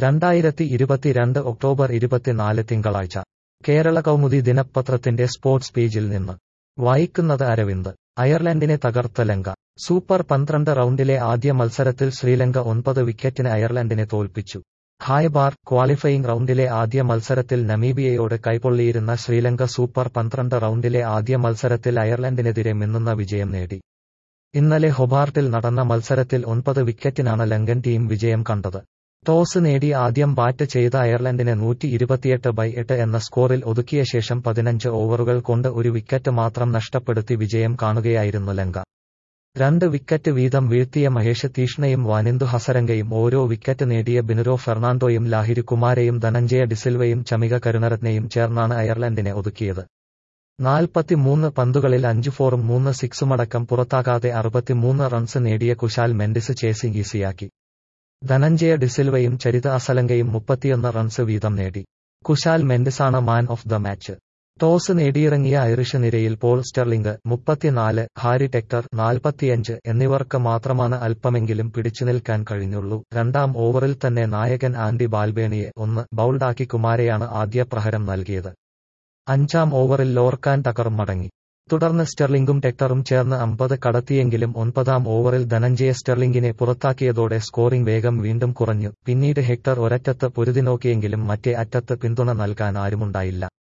രണ്ടായിരത്തി ഇരുപത്തിരണ്ട് ഒക്ടോബർ ഇരുപത്തിനാല് തിങ്കളാഴ്ച കേരള കൗമുദി ദിനപത്രത്തിന്റെ സ്പോർട്സ് പേജിൽ നിന്ന് വായിക്കുന്നത് അരവിന്ദ് അയർലൻഡിനെ തകർത്ത ലങ്ക സൂപ്പർ പന്ത്രണ്ട് റൗണ്ടിലെ ആദ്യ മത്സരത്തിൽ ശ്രീലങ്ക ഒൻപത് വിക്കറ്റിന് അയർലൻഡിനെ തോൽപ്പിച്ചു ഹായ് ബാർ ക്വാളിഫയിംഗ് റൗണ്ടിലെ ആദ്യ മത്സരത്തിൽ നമീബിയയോട് കൈപൊള്ളിയിരുന്ന ശ്രീലങ്ക സൂപ്പർ പന്ത്രണ്ട് റൗണ്ടിലെ ആദ്യ മത്സരത്തിൽ അയർലൻഡിനെതിരെ മിന്നുന്ന വിജയം നേടി ഇന്നലെ ഹൊബാർട്ടിൽ നടന്ന മത്സരത്തിൽ ഒൻപത് വിക്കറ്റിനാണ് ലങ്കൻ ടീം വിജയം കണ്ടത് ടോസ് നേടി ആദ്യം ബാറ്റ് ചെയ്ത അയർലൻഡിനെ നൂറ്റി ഇരുപത്തിയെട്ട് ബൈ എട്ട് എന്ന സ്കോറിൽ ഒതുക്കിയ ശേഷം പതിനഞ്ച് ഓവറുകൾ കൊണ്ട് ഒരു വിക്കറ്റ് മാത്രം നഷ്ടപ്പെടുത്തി വിജയം കാണുകയായിരുന്നു ലങ്ക രണ്ട് വിക്കറ്റ് വീതം വീഴ്ത്തിയ മഹേഷ് തീഷ്ണയും വാനിന്ദു ഹസരംഗയും ഓരോ വിക്കറ്റ് നേടിയ ബിനുരോ ഫെർണാണ്ടോയും ലാഹിരി കുമാരയും ധനഞ്ജയ ഡിസിൽവയും ചമിക കരുണരത്നയും ചേർന്നാണ് അയർലൻഡിനെ ഒതുക്കിയത് നാൽപ്പത്തിമൂന്ന് പന്തുകളിൽ അഞ്ച് ഫോറും മൂന്ന് സിക്സുമടക്കം പുറത്താകാതെ അറുപത്തിമൂന്ന് റൺസ് നേടിയ കുശാൽ മെൻഡിസ് ചേസിംഗ് ഈസിയാക്കി ധനഞ്ജയ ഡിസിൽവയും ചരിത അസലങ്കയും മുപ്പത്തിയൊന്ന് റൺസ് വീതം നേടി കുശാൽ മെൻഡിസാണ് man of the match toss നേടിയിറങ്ങിയ ഐറിഷ് നിരയിൽ പോൾ സ്റ്റെർലിംഗ് മുപ്പത്തിനാല് ഹാരി ടെക്ടർ നാൽപ്പത്തിയഞ്ച് എന്നിവർക്ക് മാത്രമാണ് അല്പമെങ്കിലും പിടിച്ചുനിൽക്കാൻ കഴിഞ്ഞുള്ളൂ രണ്ടാം ഓവറിൽ തന്നെ നായകൻ ആൻഡി ബാൽബേണിയെ ഒന്ന് ബൌൾഡാക്കി കുമാരയാണ് ആദ്യ പ്രഹരം നൽകിയത് അഞ്ചാം ഓവറിൽ ലോർക്കാൻ ടക്കർ മടങ്ങി തുടർന്ന് സ്റ്റെർലിംഗും ടെക്ടറും ചേർന്ന് അമ്പത് കടത്തിയെങ്കിലും ഒൻപതാം ഓവറിൽ ധനഞ്ജയ സ്റ്റെർലിംഗിനെ പുറത്താക്കിയതോടെ സ്കോറിംഗ് വേഗം വീണ്ടും കുറഞ്ഞു പിന്നീട് ഹെക്ടർ ഒരറ്റത്ത് പൊരുതി നോക്കിയെങ്കിലും മറ്റേ അറ്റത്ത് പിന്തുണ നൽകാൻ ആരുമുണ്ടായില്ല